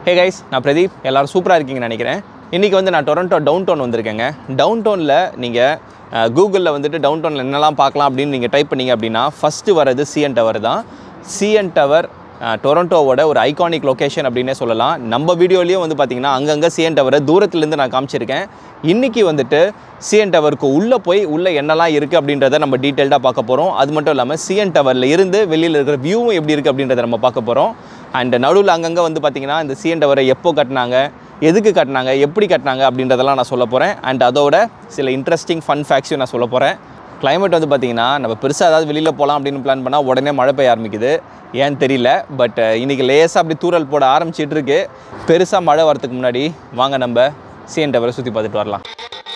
Hey guys நான் பிரதீப் எல்லாரும் சூப்பராக இருக்கீங்கன்னு நினைக்கிறேன் இன்றைக்கி வந்து நான் டொரண்டோ டவுன் டவுன் வந்திருக்கேங்க டவுன் டவுனில் நீங்கள் கூகுளில் வந்துட்டு டவுன் டவுனில் என்னெல்லாம் பார்க்கலாம் அப்படின்னு நீங்கள் டைப் பண்ணீங்க அப்படின்னா ஃபஸ்ட்டு வரது சிஎன் டவர் தான் சிஎன் டவர் டொரண்டோவோட ஒரு ஐகானிக் லொக்கேஷன் அப்படின்னே சொல்லலாம் நம்ம வீடியோலேயும் வந்து பார்த்திங்கன்னா அங்கங்கே சிஎன் டவரை தூரத்துலேருந்து நான் காமிச்சிருக்கேன் இன்றைக்கி வந்துட்டு சிஎன் டவருக்கு உள்ளே போய் உள்ளே என்னெல்லாம் இருக்குது அப்படின்றத நம்ம டீட்டெயில்டாக பார்க்க போகிறோம் அது மட்டும் இல்லாமல் சிஎன் டவரில் இருந்து வெளியில் இருக்கிற வியூவும் எப்படி இருக்குது அப்படின்றத நம்ம பார்க்க போகிறோம் அண்ட் நடுவில் அங்கங்கே வந்து பார்த்திங்கன்னா இந்த சிஎன் டவரை எப்போ கட்டினாங்க எதுக்கு கட்டினாங்க எப்படி கட்டினாங்க அப்படின்றதெல்லாம் நான் சொல்ல போகிறேன் அண்ட் அதோட சில இன்ட்ரெஸ்டிங் ஃபன் ஃபேக்ட்ஸையும் நான் சொல்ல போகிறேன் climate வந்து பார்த்திங்கன்னா நம்ம பெருசாக ஏதாவது வெளியில் போகலாம் அப்படின்னு பிளான் பண்ணால் உடனே மழை பெய்ய ஆரம்பிக்குது ஏன்னு தெரியல பட் இன்றைக்கி லேசாக அப்படி தூறல் போட ஆரம்பிச்சிட்டு இருக்கு பெருசாக மழை வரதுக்கு முன்னாடி வாங்க நம்ம சிஎன் டவரை சுற்றி பார்த்துட்டு வரலாம்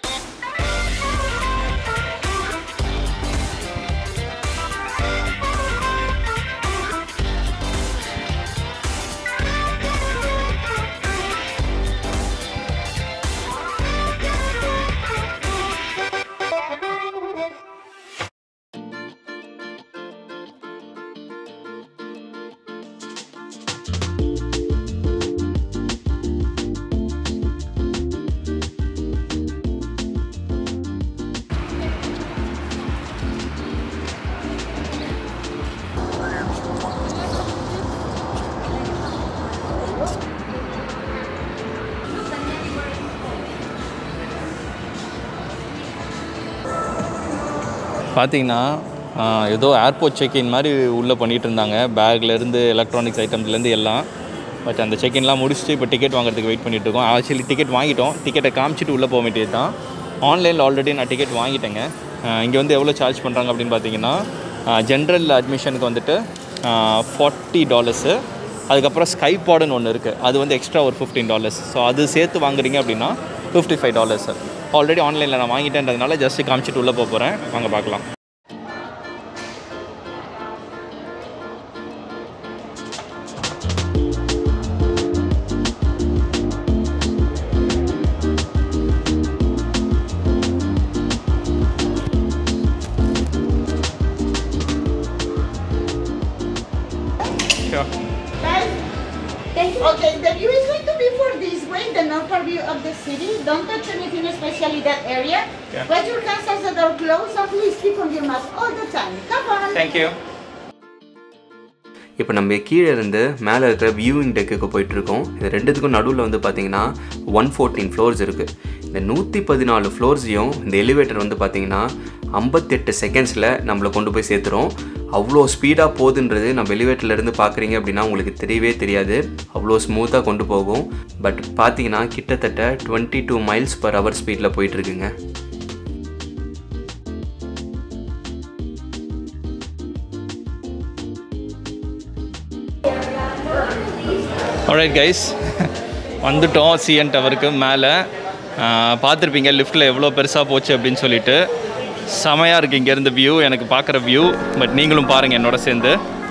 பார்த்தீங்கன்னா ஆஹ், ஏதோ ஏர்போர்ட் செக்இன் மாதிரி உள்ளே பண்ணிகிட்டு இருந்தாங்க பேக்லேருந்து எலக்ட்ரானிக்ஸ் ஐட்டம்ஸ்லேருந்து எல்லாம் பட் அந்த செக்இன்லாம் முடிச்சுட்டு இப்போ டிக்கெட் வாங்குறதுக்கு வெயிட் பண்ணிட்டு இருக்கோம் ஆக்சுவலி டிக்கெட் வாங்கிட்டோம் டிக்கெட்டை காமிச்சிட்டு உள்ளே போக வேண்டியது தான் ஆன்லைனில் ஆல்ரெடி நான் டிக்கெட் வாங்கிட்டேங்க இங்கே வந்து எவ்வளோ சார்ஜ் பண்ணுறாங்க அப்படின்னு பார்த்தீங்கன்னா ஜென்ரல் அட்மிஷனுக்கு வந்துட்டு ஃபார்ட்டி டாலர்ஸு அதுக்கப்புறம் ஸ்கை பாடுன்னு ஒன்று இருக்குது அது வந்து எக்ஸ்ட்ரா ஒரு ஃபிஃப்டீன் டாலர்ஸ் ஸோ அது சேர்த்து வாங்குறீங்க அப்படின்னா ஃபிஃப்டி ஃபைவ் டாலர்ஸ் ஆல்ரெடி ஆன்லைனில் நான் வாங்கிட்டேன்றதுனால ஜஸ்ட் காமிச்சிட்டு உள்ளே போக போகிறேன் வாங்க பார்க்கலாம் Thank you. Okay, the view is going to be for this way, the northern view of the city. Don't touch anything, especially that area. Yeah. Put your hands as the door closed, and please keep on your mask all the time. Come on. Thank you இப்போ நம்ம கீழே இருந்து மேலே இருக்கிற viewing டெக்குக்கு போயிட்டுருக்கோம் இது ரெண்டுத்துக்கும் நடுவில் வந்து பார்த்தீங்கன்னா ஒன் ஃபோர்டீன் ஃப்ளோர்ஸ் இருக்குது இந்த நூற்றி பதினாலு ஃப்ளோர்ஸையும் இந்த எலிவேட்டர் வந்து பார்த்தீங்கன்னா ஐம்பத்தெட்டு செகண்ட்ஸில் நம்மளை கொண்டு போய் சேர்த்துரும் அவ்வளோ ஸ்பீடாக போகுதுன்றது நம்ம எலிவேட்டர்ல இருந்து பார்க்குறீங்க அப்படின்னா உங்களுக்கு தெரியவே தெரியாது அவ்வளோ ஸ்மூத்தாக கொண்டு போகும் பட் பார்த்தீங்கன்னா கிட்டத்தட்ட twenty two miles per hour ஸ்பீடில் போயிட்டுருக்குங்க ஆல்ரைட் கைஸ் வந்துட்டோம் சிஎன் டவருக்கு மேலே பார்த்துருப்பீங்க லிஃப்ட்டில் எவ்வளோ பெருசாக போச்சு அப்படின்னு சொல்லிட்டு செமையாக இருக்குது இங்கேருந்து வியூ எனக்கு பார்க்குற வியூ பட் நீங்களும் பாருங்கள் என்னோட சேர்ந்து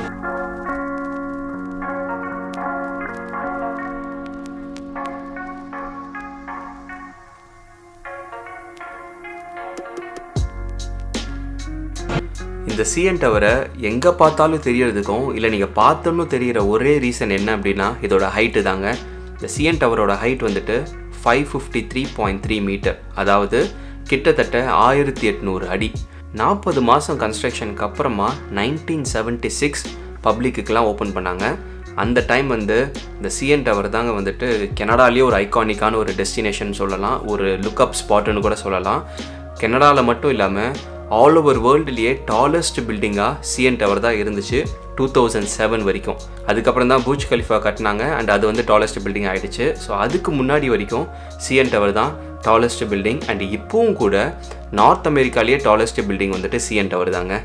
இந்த சிஎன் டவரை எங்கே பார்த்தாலும் தெரியறதுக்கும் இல்லை நீங்கள் பார்த்தோன்னு தெரிகிற ஒரே ரீசன் என்ன அப்படின்னா இதோட ஹைட்டு தாங்க இந்த சிஎன் டவரோட ஹைட் வந்துட்டு five fifty three point three metre அதாவது கிட்டத்தட்ட ஆயிரத்தி எட்நூறு அடி நாற்பது மாதம் கன்ஸ்ட்ரக்ஷனுக்கு அப்புறமா நைன்டீன் செவன்ட்டி சிக்ஸ் பப்ளிக்குக்கெலாம் ஓப்பன் பண்ணாங்க அந்த டைம் வந்து இந்த சிஎன் டவர் தாங்க வந்துட்டு கனடாலேயே ஒரு ஐகானிக்கான ஒரு டெஸ்டினேஷன் சொல்லலாம் ஒரு லுக்அப் ஸ்பாட்டுன்னு கூட சொல்லலாம் கனடாவில் மட்டும் இல்லாமல் ஆல் ஓவர் வேர்ல்டுலேயே டாலஸ்ட் பில்டிங்காக சிஎன் டவர் தான் இருந்துச்சு டூ தௌசண்ட் செவன் வரைக்கும் அதுக்கப்புறம் தான் பூஜ் கலிஃபா கட்டினாங்க அண்ட் அது வந்து டாலஸ்ட் பில்டிங் ஆகிடுச்சு ஸோ அதுக்கு முன்னாடி வரைக்கும் சிஎன் டவர் தான் டாலஸ்ட் பில்டிங் அண்ட் இப்போவும் கூட நார்த் அமெரிக்காலேயே டாலஸ்ட் பில்டிங் வந்துட்டு சிஎன் டவர் தாங்க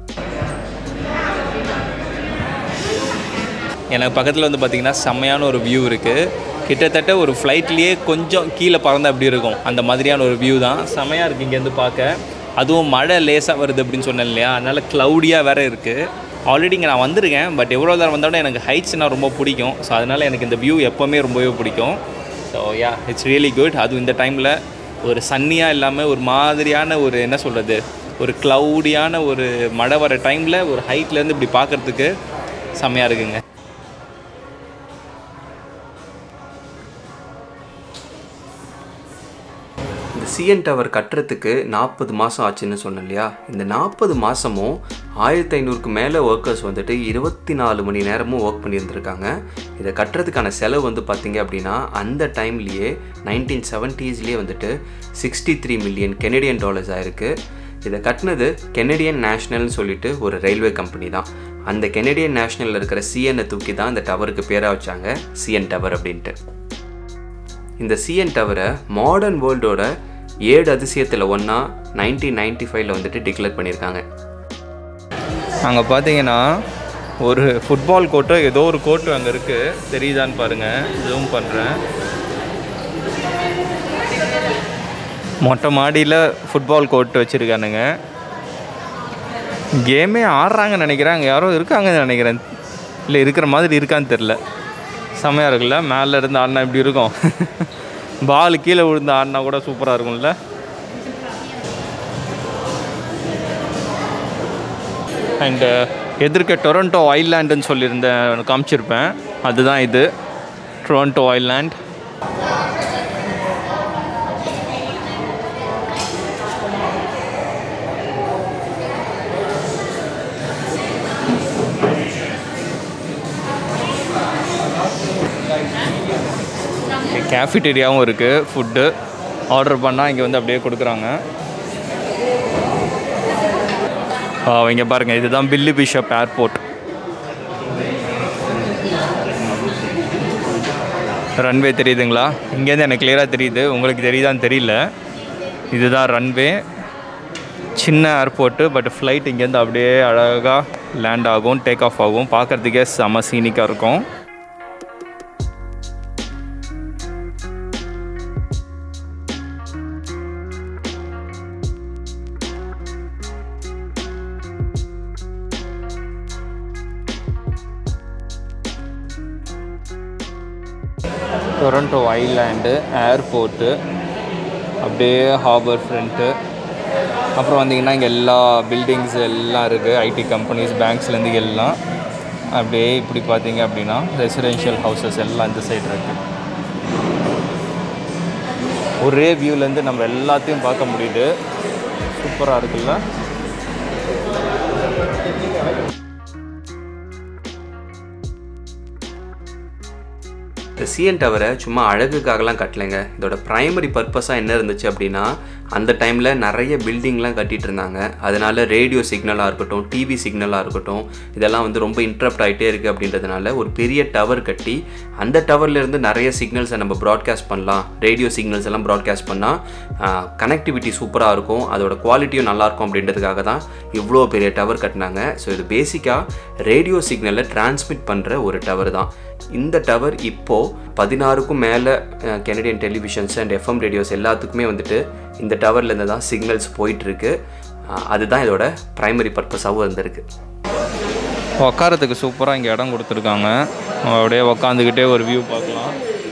எனக்கு பக்கத்தில் வந்து பார்த்திங்கன்னா செம்மையான ஒரு வியூ இருக்குது கிட்டத்தட்ட ஒரு ஃப்ளைட்லேயே கொஞ்சம் கீழே பறந்தால் எப்படி இருக்கும் அந்த மாதிரியான ஒரு வியூ தான் செம்மையாக இருக்குது இங்கேருந்து பார்க்க அதுவும் மழை லேசாக வருது அப்படின்னு சொன்னேன் இல்லையா அதனால் க்ளவுடியாக வேறு இருக்குது ஆல்ரெடி இங்கே நான் வந்திருக்கேன் பட் எவ்வளோ தூரம் வந்தாலும் எனக்கு ஹைட்ஸ்னால் ரொம்ப பிடிக்கும் ஸோ அதனால் எனக்கு இந்த வியூ எப்போவுமே ரொம்பவே பிடிக்கும் so yeah it's really good அதுவும் இந்த டைமில் ஒரு சன்னியாக இல்லாமல் ஒரு மாதிரியான ஒரு என்ன சொல்கிறது ஒரு க்ளவுடியான ஒரு மழை வர டைமில் ஒரு ஹைட்லேருந்து இப்படி பார்க்குறதுக்கு செம்மையாக இருக்குங்க இந்த சிஎன் டவர் கட்டுறதுக்கு நாற்பது மாதம் ஆச்சுன்னு சொன்னேன் இல்லையா இந்த நாற்பது மாதமும் ஆயிரத்தி ஐநூறுக்கு மேலே ஒர்க்கர்ஸ் வந்துட்டு இருபத்தி நாலு மணி நேரமும் ஒர்க் பண்ணியிருந்திருக்காங்க இதை கட்டுறதுக்கான செலவு வந்து பார்த்தீங்க அப்படின்னா அந்த டைம்லேயே நைன்டீன் செவன்ட்டீஸ்லேயே வந்துட்டு sixty three million Canadian dollars ஆயிருக்கு இதை கட்டினது கெனடியன் நேஷ்னல்னு சொல்லிட்டு ஒரு ரயில்வே கம்பெனி தான் அந்த கெனடியன் நேஷ்னலில் இருக்கிற சிஎன்னை தூக்கி தான் இந்த டவருக்கு பேராக வச்சாங்க சிஎன் டவர் அப்படின்ட்டு இந்த சிஎன் டவரை மாடர்ன் வேர்ல்டோட ஏழு அதிசயத்தில் ஒன்றா நைன்டீன் நைன்டி ஃபைவ்ல வந்துட்டு டிக்ளேர் பண்ணியிருக்காங்க அங்கே பார்த்தீங்கன்னா ஒரு ஃபுட்பால் கோர்ட்டோ ஏதோ ஒரு கோர்ட்டு அங்கே இருக்குது தெரியுதான்னு பாருங்கள் ஜூம் பண்ணுறேன் மொட்டை மாடியில் ஃபுட்பால் கோர்ட் வச்சுருக்கானுங்க கேமே ஆடுறாங்கன்னு நினைக்கிறேன் அங்கே யாரோ இருக்காங்கன்னு நினைக்கிறேன் இல்லை இருக்கிற மாதிரி இருக்கான்னு தெரில செம்மையாக இருக்குல்ல மேலே இருந்து ஆடினா இப்படி இருக்கும் பால் கீழே விழுந்து ஆடினா கூட சூப்பராக இருக்கும்ல அண்டு எதிர்க்க டொரண்டோ ஐலாண்டுன்னு சொல்லியிருந்தேன் காமிச்சிருப்பேன் அதுதான் இது டொரண்டோ ஐலாண்ட் கேஃபிட்டேரியாவும் இருக்குது ஃபுட்டு ஆர்டர் பண்ணால் இங்கே வந்து அப்படியே கொடுக்குறாங்க இங்கே பாருங்கள் இதுதான் பில்லி பிஷப் ஏர்போர்ட் ரன்வே தெரியுதுங்களா இங்கேருந்து எனக்கு கிளியராக தெரியுது உங்களுக்கு தெரியுதான்னு தெரியல இதுதான் ரன்வே சின்ன ஏர்போர்ட்டு பட் ஃப்ளைட் இங்கேருந்து அப்படியே அழகாக லேண்ட் ஆகும் டேக் ஆஃப் ஆகும் பார்க்குறதுக்கே செம சீனிக்காக இருக்கும் டொரண்டோ ஐலாண்டு ஏர்போர்ட்டு அப்படியே ஹார்பர் ஃப்ரண்ட்டு அப்புறம் வந்தீங்கன்னா இங்கே எல்லா பில்டிங்ஸ் எல்லாம் இருக்குது ஐடி கம்பெனிஸ் பேங்க்ஸ்லேருந்து எல்லாம் அப்படியே இப்படி பார்த்தீங்க அப்படின்னா ரெசிடென்ஷியல் ஹவுசஸ் எல்லாம் இந்த சைடு இருக்குது ஒரே வியூலேருந்து நம்ம எல்லாத்தையும் பார்க்க முடியுது சூப்பராக இருக்குல்ல இந்த சிஎன் டவரை சும்மா அழகுக்காகலாம் கட்டலைங்க இதோட ப்ரைமரி பர்பஸாக என்ன இருந்துச்சு அப்படின்னா அந்த டைமில் நிறைய பில்டிங்லாம் கட்டிட்டு இருந்தாங்க அதனால ரேடியோ சிக்னலாக இருக்கட்டும் டிவி சிக்னலாக இருக்கட்டும் இதெல்லாம் வந்து ரொம்ப இன்ட்ரப்ட் ஆகிட்டே இருக்குது அப்படின்றதுனால ஒரு பெரிய டவர் கட்டி அந்த டவர்லேருந்து நிறைய சிக்னல்ஸை நம்ம ப்ராட்காஸ்ட் பண்ணலாம் ரேடியோ சிக்னல்ஸ் எல்லாம் ப்ராட்காஸ்ட் பண்ணால் கனெக்டிவிட்டி சூப்பராக இருக்கும் அதோட குவாலிட்டியும் நல்லாயிருக்கும் அப்படின்றதுக்காக தான் இவ்வளோ பெரிய டவர் கட்டினாங்க ஸோ இது பேசிக்காக ரேடியோ சிக்னலை டிரான்ஸ்மிட் பண்ணுற ஒரு டவர் தான் இந்த டவர் இப்போது பதினாறுக்கும் மேலே Canadian televisions and FM radios எல்லாத்துக்குமே வந்துட்டு இந்த டவர்லேருந்து தான் சிக்னல்ஸ் போயிட்டுருக்கு அதுதான் இதோட ப்ரைமரி பர்பஸாகவும் இருந்திருக்கு உட்காரத்துக்கு சூப்பராக இங்கே இடம் கொடுத்துருக்காங்க அப்படியே உக்காந்துக்கிட்டே ஒரு வியூ பார்க்கலாம்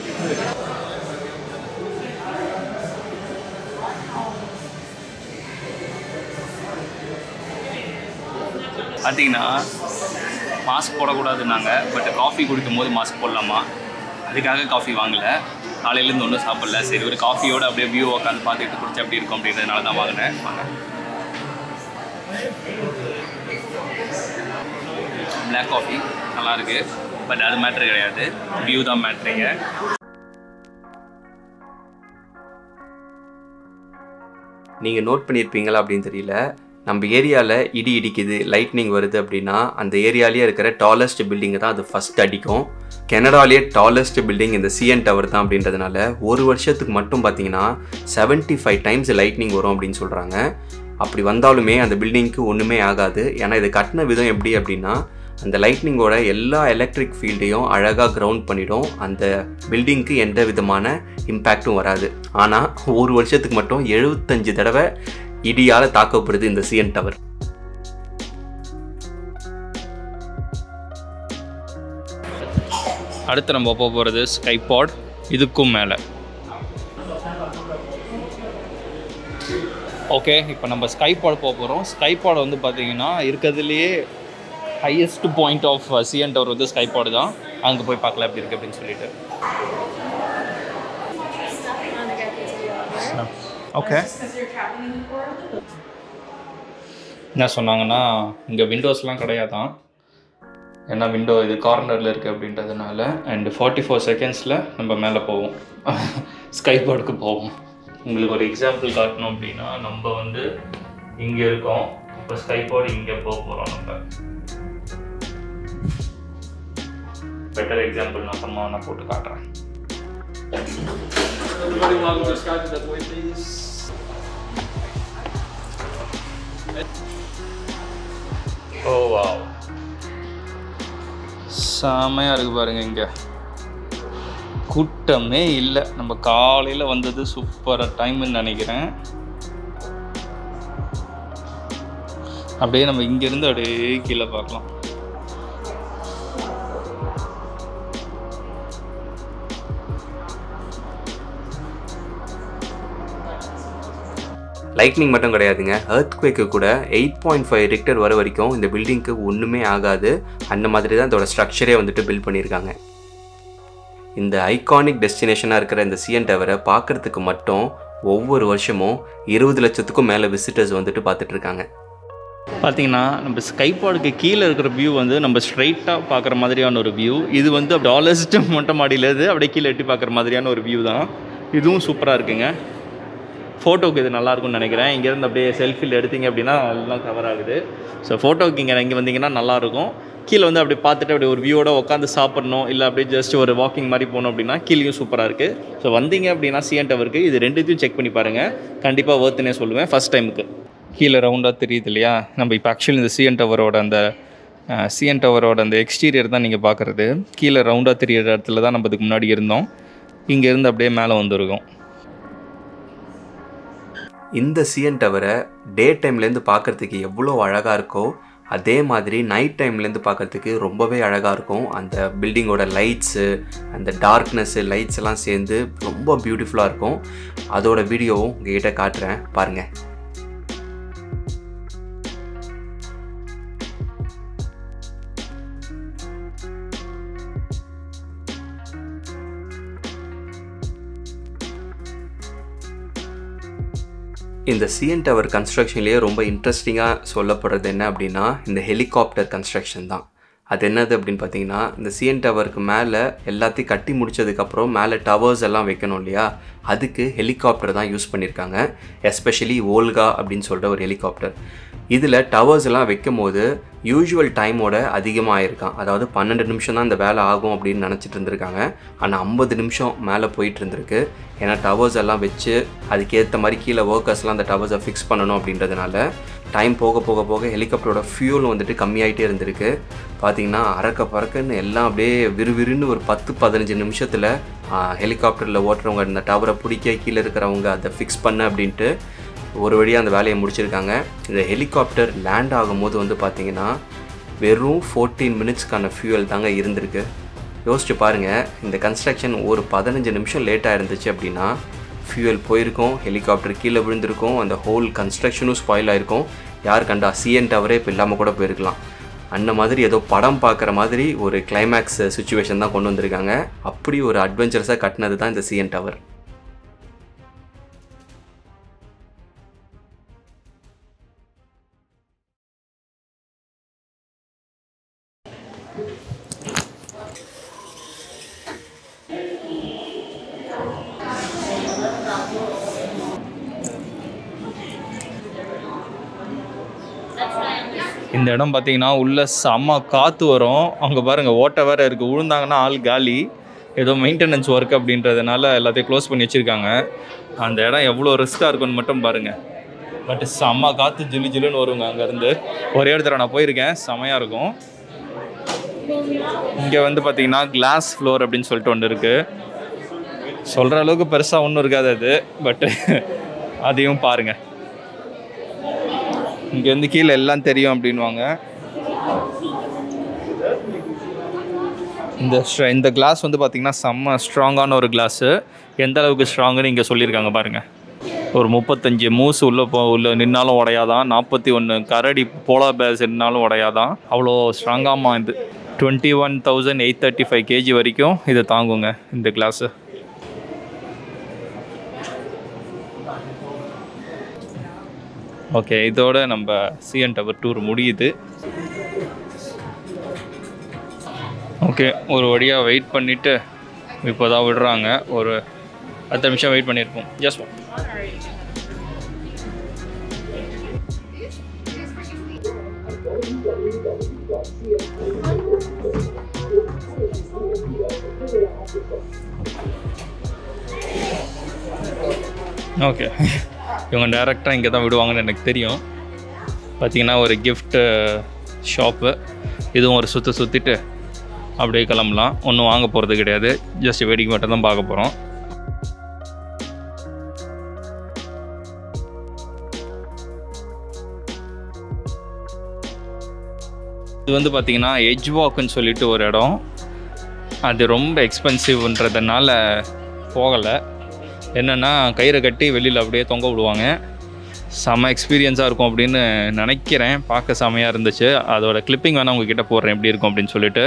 பார்த்தீங்கன்னா மாஸ்க் போடக்கூடாதுன்னாங்க பட் காஃபி குடிக்கும் போது மாஸ்க் போடலாமா அதுக்காக காஃபி வாங்கலை காலையிலேருந்து ஒன்றும் சாப்பிடல சரி ஒரு காஃபியோட அப்படியே வியூ உட்காந்து பார்த்துட்டு குடிச்சு அப்படி இருக்கும் அப்படின்றதுனால தான் வாங்கினேன் வாங்க பிளாக் காஃபி நல்லா இருக்கு பட் அது மேட்ரு கிடையாது வியூ தான் மேட்ருங்க நீங்கள் நோட் பண்ணியிருப்பீங்களா அப்படின்னு தெரியல நம்ம ஏரியாவில் இடி இடிக்குது லைட்னிங் வருது அப்படின்னா அந்த ஏரியாலேயே இருக்கிற டாலஸ்ட் பில்டிங்கை தான் அது ஃபஸ்ட் அடிக்கும் கனடாலேயே டாலஸ்ட் பில்டிங் இந்த சிஎன் டவர் தான் அப்படின்றதுனால ஒரு வருஷத்துக்கு மட்டும் பார்த்தீங்கன்னா 75 ஃபைவ் டைம்ஸ் லைட்னிங் வரும் அப்படின்னு சொல்கிறாங்க அப்படி வந்தாலுமே அந்த பில்டிங்க்கு ஒன்றுமே ஆகாது ஏன்னா இது கட்டின விதம் எப்படி அப்படின்னா அந்த லைட்னிங்கோட எல்லா எலக்ட்ரிக் ஃபீல்டையும் அழகாக கிரவுண்ட் பண்ணிடும் அந்த பில்டிங்க்கு எந்த விதமான இம்பேக்ட்டும் வராது ஆனால் ஒரு வருஷத்துக்கு மட்டும் எழுபத்தஞ்சு தடவை இடியால் தாக்கப்படுது இந்த சிஎன் டவர் அடுத்து நம்ம போக போகிறது ஸ்கைபாட் இதுக்கும் மேலே ஓகே இப்போ நம்ம ஸ்கைபாட் போக போகிறோம் ஸ்கைபாட் வந்து பார்த்தீங்கன்னா இருக்கிறதுலையே highest point of CN tower வந்து ஸ்கைபாட் தான் அங்கே போய் பார்க்கலாம் எப்படி இருக்குது அப்படின்னு சொல்லிட்டு ஓகே என்ன சொன்னாங்கன்னா இங்கே விண்டோஸ்லாம் கிடையாதான் ஏன்னா விண்டோ இது கார்னரில் இருக்குது அப்படின்றதுனால அண்ட் ஃபார்ட்டி ஃபோர் செகண்ட்ஸில் நம்ம மேலே போவோம் ஸ்கை போர்டுக்கு போவோம் உங்களுக்கு ஒரு எக்ஸாம்பிள் காட்டணும் அப்படின்னா நம்ம வந்து இங்கே இருக்கோம் இப்போ ஸ்கை போர்டு இங்கே போக போகிறோம் நம்ம பெட்டர் எக்ஸாம்பிள் நான் அப்புறமா நான் போட்டு காட்டுறேன் Everybody welcome to Skype that way, please. Oh wow செமையாக இருக்கு பாருங்க இங்கே கூட்டமே இல்லை நம்ம காலையில் வந்தது சூப்பராக டைம்னு நினைக்கிறேன் அப்படியே நம்ம இங்கேருந்து அப்படியே கீழே பார்க்கலாம் லைட்னிங் மட்டும் கிடையாதுங்க எர்த்குவேக்கு கூட எயிட் பாயிண்ட் ஃபைவ் ரிக்டர் வர வரைக்கும் இந்த பில்டிங்க்கு ஒன்றுமே ஆகாது அந்த மாதிரி தான் இதோட ஸ்ட்ரக்சரே வந்துட்டு பில்ட் பண்ணியிருக்காங்க இந்த ஐகானிக் டெஸ்டினேஷனாக இருக்கிற இந்த சிஎன் டவரை பார்க்குறதுக்கு மட்டும் ஒவ்வொரு வருஷமும் இருபது லட்சத்துக்கும் மேலே விசிட்டர்ஸ் வந்துட்டு பார்த்துட்டு இருக்காங்க பார்த்தீங்கன்னா நம்ம ஸ்கைபாடுக்கு கீழே இருக்கிற வியூ வந்து நம்ம ஸ்ட்ரைட்டாக பார்க்குற மாதிரியான ஒரு வியூ இது வந்து டாலர்ஸ்ட் மொட்டை மாடியிலேருந்து அப்படியே கீழே எட்டி பார்க்குற மாதிரியான ஒரு வியூ தான் இதுவும் சூப்பராக இருக்குங்க ஃபோட்டோக்கு இது நல்லா இருக்கும்னு நினைக்கிறேன் இங்கேருந்து அப்படியே செல்ஃபியில் எடுத்தீங்க அப்படின்னா எல்லாம் கவர் ஆகுது ஸோ ஃபோட்டோக்கு இங்கே இங்கே வந்தீங்கன்னா நல்லாயிருக்கும் கீழே வந்து அப்படி பார்த்துட்டு அப்படியே ஒரு வியூவோட உட்காந்து சாப்பிட்ணும் இல்லை அப்படியே ஜஸ்ட் ஒரு வாக்கிங் மாதிரி போகணும் அப்படின்னா கீழேயும் சூப்பராக இருக்குது ஸோ வந்தீங்க அப்படின்னா சிஎன் டவருக்கு இது ரெண்டுத்தையும் செக் பண்ணி பாருங்கள் கண்டிப்பாக ஒர்த்துனே சொல்லுவேன் ஃபஸ்ட் டைமுக்கு கீழே ரவுண்டாக தெரியுது இல்லையா நம்ம இப்போ ஆக்சுவலி இந்த சிஎன் டவரோட அந்த சிஎன் டவரோட அந்த எக்ஸ்டீரியர் தான் நீங்கள் பார்க்குறது கீழே ரவுண்டாக தெரியிற இடத்துல தான் நம்ம இதுக்கு முன்னாடி இருந்தோம் இங்கேருந்து அப்படியே மேலே வந்திருக்கோம் இந்த சிஎன் டவரை டே டைம்லேருந்து பார்க்குறதுக்கு எவ்வளோ அழகாக இருக்கோ அதே மாதிரி நைட் டைம்லேருந்து பார்க்குறதுக்கு ரொம்பவே அழகாக இருக்கும் அந்த பில்டிங்கோட லைட்ஸு அந்த டார்க்னஸ்ஸு லைட்ஸ் எல்லாம் சேர்ந்து ரொம்ப பியூட்டிஃபுல்லாக இருக்கும் அதோட வீடியோவும் உங்ககிட்ட காட்டுறேன் பாருங்கள் இந்த சிஎன் டவர் கன்ஸ்ட்ரக்ஷன்லேயே ரொம்ப இன்ட்ரெஸ்டிங்காக சொல்லப்படுறது என்ன அப்படின்னா இந்த ஹெலிகாப்டர் கன்ஸ்ட்ரக்ஷன் தான் அது என்னது அப்படின்னு பார்த்தீங்கன்னா இந்த சிஎன் டவருக்கு மேலே எல்லாத்தையும் கட்டி முடிச்சதுக்கப்புறம் மேலே டவர்ஸ் எல்லாம் வைக்கணும் இல்லையா அதுக்கு ஹெலிகாப்டர் தான் யூஸ் பண்ணியிருக்காங்க எஸ்பெஷலி ஓல்கா அப்படின்னு சொல்கிற ஒரு ஹெலிகாப்டர் இதில் டவர்ஸ் எல்லாம் வைக்கும் போது யூஷுவல் டைமோட அதிகமாக ஆயிருக்கான் அதாவது பன்னெண்டு நிமிஷம் தான் இந்த வேலை ஆகும் அப்படின்னு நினச்சிட்டு இருந்திருக்காங்க ஆனால் ஐம்பது நிமிஷம் மேலே போயிட்டு இருந்திருக்கு ஏன்னா டவர்ஸ் எல்லாம் வச்சு அதுக்கேற்ற மாதிரி கீழே ஒர்க்கர்ஸ்லாம் அந்த டவர்ஸை ஃபிக்ஸ் பண்ணணும் அப்படின்றதுனால டைம் போக போக போக ஹெலிகாப்டரோட ஃபியூல் வந்துட்டு கம்மியாயிட்டே இருந்திருக்கு பார்த்தீங்கன்னா அறக்க பறக்கன்னு எல்லாம் அப்படியே விறுவிறுன்னு ஒரு பத்து பதினஞ்சு நிமிஷத்தில் ஹெலிகாப்டரில் ஓட்டுறவங்க இந்த டவரை பிடிக்க கீழே இருக்கிறவங்க அதை ஃபிக்ஸ் பண்ண அப்படின்ட்டு ஒரு வழியாக அந்த வேலையை முடிச்சிருக்காங்க இந்த ஹெலிகாப்டர் லேண்ட் ஆகும்போது வந்து பார்த்தீங்கன்னா வெறும் ஃபோர்டீன் மினிட்ஸ்க்கான ஃபியூயல் தாங்க இருந்திருக்கு யோசிச்சு பாருங்கள் இந்த கன்ஸ்ட்ரக்ஷன் ஒரு பதினஞ்சு நிமிஷம் லேட்டாக இருந்துச்சு அப்படின்னா ஃபியூயல் போயிருக்கும் ஹெலிகாப்டர் கீழே விழுந்திருக்கும் அந்த ஹோல் கன்ஸ்ட்ரக்ஷனும் ஸ்பாயில் ஆயிருக்கும் யார் கண்டா சிஎன் டவரே இப்போ இல்லாமல் கூட போயிருக்கலாம் அந்த மாதிரி ஏதோ படம் பார்க்குற மாதிரி ஒரு கிளைமேக்ஸ் சுச்சுவேஷன் தான் கொண்டு வந்திருக்காங்க அப்படி ஒரு அட்வென்ச்சரஸாக கட்டினது தான் இந்த சிஎன் டவர் இந்த இடம் பார்த்தீங்கன்னா உள்ள செம்ம காற்று வரும் அங்கே பாருங்கள் ஓட்டை வேறு இருக்குது விழுந்தாங்கன்னா ஆள் காலி ஏதோ மெயின்டெனன்ஸ் ஒர்க் அப்படின்றதுனால எல்லாத்தையும் க்ளோஸ் பண்ணி வச்சுருக்காங்க அந்த இடம் எவ்வளோ ரிஸ்க்காக இருக்குன்னு மட்டும் பாருங்கள் பட் செம்ம காற்று ஜிலு ஜிலுன்னு வருங்க அங்கேருந்து ஒரே இடத்துல நான் போயிருக்கேன் செமையாக இருக்கும் இங்கே வந்து பார்த்தீங்கன்னா கிளாஸ் ஃப்ளோர் அப்படின்னு சொல்லிட்டு ஒன்று இருக்குது சொல்கிற அளவுக்கு பெருசாக ஒன்றும் இருக்காது அது பட்டு அதையும் பாருங்கள் இங்கேருந்து கீழே எல்லாம் தெரியும் அப்படின்வாங்க இந்த ஸ்ட்ர- இந்த கிளாஸ் வந்து பார்த்திங்கன்னா செம்ம ஸ்ட்ராங்கான ஒரு கிளாஸு எந்த அளவுக்கு ஸ்ட்ராங்குன்னு இங்கே சொல்லியிருக்காங்க பாருங்கள் ஒரு முப்பத்தஞ்சு மூசு உள்ளே போ உள்ள நின்னாலும் உடையாதான் நாற்பத்தி ஒன்று கரடி போலா பேஸ் நின்னாலும் உடையாதான் அவ்வளோ ஸ்ட்ராங்காமா இது twenty one thousand eight thirty five KG வரைக்கும் இது தாங்குங்க இந்த கிளாஸு ஓகே இதோட நம்ம சிஎன் டவர் டூர் முடியுது ஓகே ஒரு வழியாக வெயிட் பண்ணிவிட்டு இப்போ தான் விடுறாங்க ஒரு பத்து நிமிஷம் வெயிட் பண்ணியிருப்போம் ஜஸ்ட் ஓகே இவங்க டேரெக்டாக இங்கே தான் விடுவாங்கன்னு எனக்கு தெரியும் பார்த்தீங்கன்னா ஒரு gift ஷாப்பு இதுவும் ஒரு சுற்று சுற்றிட்டு அப்படியே கிளம்பலாம் ஒன்றும் வாங்க போகிறது கிடையாது ஜஸ்ட் வேடிக்கை மட்டும் தான் பார்க்க போகிறோம் இது வந்து பார்த்தீங்கன்னா எஜ் வாக்குன்னு சொல்லிட்டு ஒரு இடம் அது ரொம்ப எக்ஸ்பென்சிவ்ன்றதுனால போகலை என்னென்னா கயிறை கட்டி வெளியில் அப்படியே தொங்க விடுவாங்க செம எக்ஸ்பீரியன்ஸாக இருக்கும் அப்படின்னு நினைக்கிறேன் பார்க்க செமையாக இருந்துச்சு அதோட கிளிப்பிங் வேணால் உங்ககிட்ட போடுறேன் எப்படி இருக்கும் அப்படின்னு சொல்லிட்டு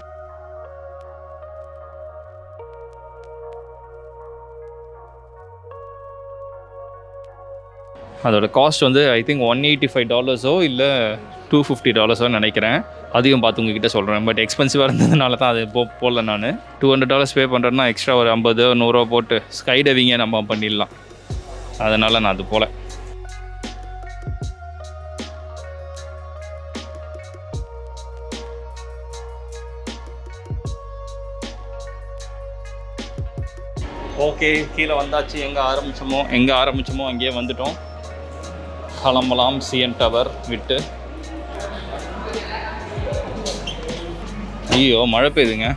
அதோட காஸ்ட் வந்து I think one eighty five டாலர்ஸோ இல்லை டூ ஃபிஃப்டி டாலர்ஸோ நினைக்கிறேன் அதையும் பார்த்து உங்ககிட்ட சொல்கிறேன் பட் எக்ஸ்பென்சிவாக இருந்ததுனால தான் அது போ போடல நான் டூ ஹண்ட்ரட் டாலர்ஸ் பே பண்ணுறேன்னா எக்ஸ்ட்ரா ஒரு ஐம்பது நூறுரூவா போட்டு ஸ்கை டைவிங்கே நம்ம பண்ணிடலாம் அதனால் நான் அது போல ஓகே கீழே வந்தாச்சு எங்கே ஆரம்பிச்சோமோ எங்கே ஆரம்பிச்சோமோ அங்கேயே வந்துட்டோம் கிளம்பலாம் சிஎன் டவர் விட்டு ஐயோ மழை பெய்யுதுங்க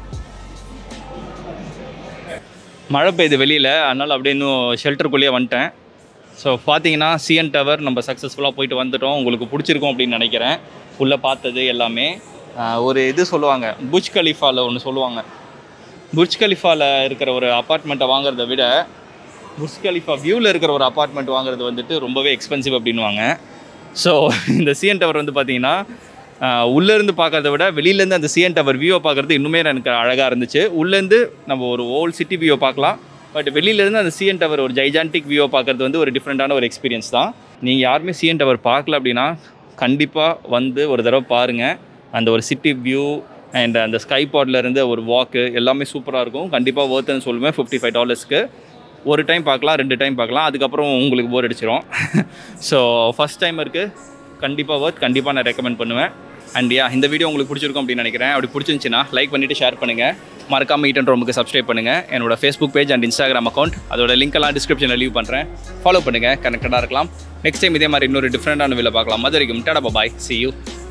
மழை பெய்யுது வெளியில் அதனால் அப்படியே இன்னும் ஷெல்டருக்குள்ளேயே வந்துட்டேன் ஸோ பார்த்தீங்கன்னா சிஎன் டவர் நம்ம சக்ஸஸ்ஃபுல்லாக போயிட்டு வந்துட்டோம் உங்களுக்கு பிடிச்சிருக்கும் அப்படின்னு நினைக்கிறேன் உள்ளே பார்த்தது எல்லாமே ஆஹ் ஒரு இது சொல்லுவாங்க புஜ் கலிஃபாவில் ஒன்று சொல்லுவாங்க புர்ஜ் கலிஃபாவில் இருக்கிற ஒரு அப்பார்ட்மெண்ட்டை வாங்குறத விட புர்ஜ் கலிஃபா வியூவில் இருக்கிற ஒரு அப்பார்ட்மெண்ட் வாங்குறது வந்துட்டு ரொம்பவே எக்ஸ்பென்சிவ் அப்படின்வாங்க ஸோ இந்த சிஎன் டவர் வந்து பார்த்தீங்கன்னா ஆஹ் உள்ளேருந்து பார்க்கறத விட வெளியிலேருந்து அந்த சிஎன் டவர் வியூவை பார்க்குறது இன்னுமே எனக்கு அழகாக இருந்துச்சு உள்ளேருந்து நம்ம ஒரு ஓல்ட் சிட்டி வியூவை பார்க்கலாம் பட் வெளியிலேருந்து அந்த சிஎன் டவர் ஒரு ஜைஜான்டிக் வியூவை பார்க்குறது வந்து ஒரு டிஃப்ரெண்ட்டான ஒரு எக்ஸ்பீரியன்ஸ் தான் நீங்கள் யாருமே சிஎன் டவர் பார்க்கல அப்படின்னா கண்டிப்பாக வந்து ஒரு தடவை பாருங்கள் அந்த ஒரு சிட்டி வியூ அண்ட் அந்த ஸ்கை இருந்து ஒரு வாக்கு எல்லாமே சூப்பராக இருக்கும் கண்டிப்பாக ஒர்த்துன்னு சொல்லுவேன் ஃபிஃப்டி ஃபைவ் டாலர்ஸ்க்கு ஒரு டைம் பார்க்கலாம் ரெண்டு டைம் பார்க்கலாம் அதுக்கப்புறம் உங்களுக்கு போர் அடிச்சிடும் ஸோ ஃபஸ்ட் டைம் இருக்குது கண்டிப்பாக ஒர்த் கண்டிப்பாக நான் ரெக்கமெண்ட் பண்ணுவேன் அண்ட் யா இந்த வீடியோ உங்களுக்கு பிடிச்சிருக்கும் அப்படின்னு நினைக்கிறேன் அப்படி பிடிச்சிருந்துச்சின்னா லைக் பண்ணிவிட்டு ஷேர் பண்ணுங்கள் மறக்காம ஈட் அண்ட் ரோமுக்கு சப்ஸ்கிரைப் பண்ணுங்கள் என்னோட Facebook page and Instagram account அதோட லிங்க் எல்லாம் டிஸ்கிரிப்ஷனில் லீவ் பண்ணுறேன் ஃபாலோ பண்ணுங்கள் கனெக்டடாக இருக்கலாம் நெக்ஸ்ட் டைம் இதே மாதிரி இன்னொரு டிஃப்ரெண்டான வீடியோ பார்க்கலாம் அது வரைக்கும் டாடா பாய் சி யூ